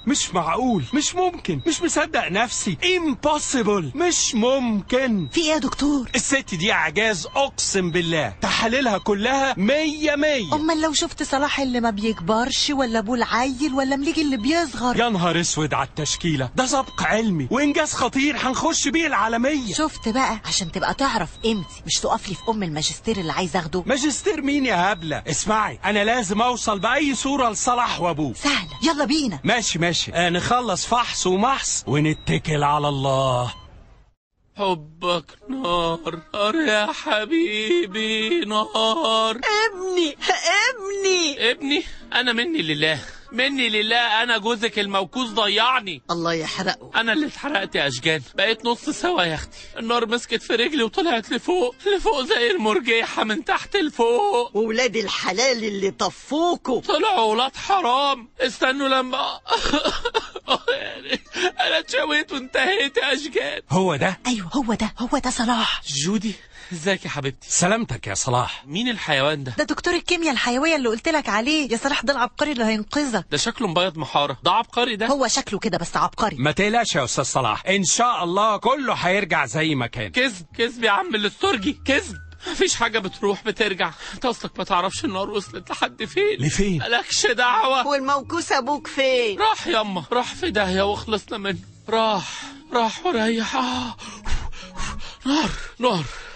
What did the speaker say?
مش معقول مش ممكن مش مصدق نفسي impossible مش ممكن في ايه يا دكتور الست دي اعجاز اقسم بالله تحاليلها كلها مية مية امال لو شفت صلاح اللي ما بيكبرش ولا ابو العيل ولا مليجي اللي بيصغر يا نهار اسود على التشكيلة ده سبق علمي وانجاز خطير هنخش بيه العالمية شفت بقى عشان تبقى تعرف قيمتي مش تقف لي في ام الماجستير اللي عايز اخده ماجستير مين يا هبلة اسمعي انا لازم اوصل باي صورة لصلاح وابوه سهله يلا بينا ماشي ماشي آه نخلص فحص ومحص ونتكل على الله حبك نار نار يا حبيبي نار ابني ابني ابني انا مني لله مني لله انا جوزك الموكوس ضيعني الله يحرقه انا اللي اتحرقت يا اشجان بقيت نص سوا يا اختي النار مسكت في رجلي وطلعت لفوق لفوق زي المرجيحة من تحت لفوق وولاد الحلال اللي طفوكوا طلعوا ولاد حرام استنوا لما يعني انا اتشويت وانتهيت يا اشجان هو ده ايوه هو ده هو ده صلاح جودي ازيك يا حبيبتي سلامتك يا صلاح مين الحيوان ده ده دكتور الكيمياء الحيويه اللي قلت لك عليه يا صلاح ده العبقري اللي هينقذك ده شكله مبيض محارة ده عبقري ده هو شكله كده بس عبقري ما تقلقش يا استاذ صلاح ان شاء الله كله هيرجع زي ما كان كذب كذب يا عم الاسترجي كذب مفيش حاجة بتروح بترجع انت اصلك ما تعرفش النار وصلت لحد فين لفين مالكش دعوة والموكوس ابوك فين راح يما راح في داهية وخلصنا منه راح راح وريح آه. نار نار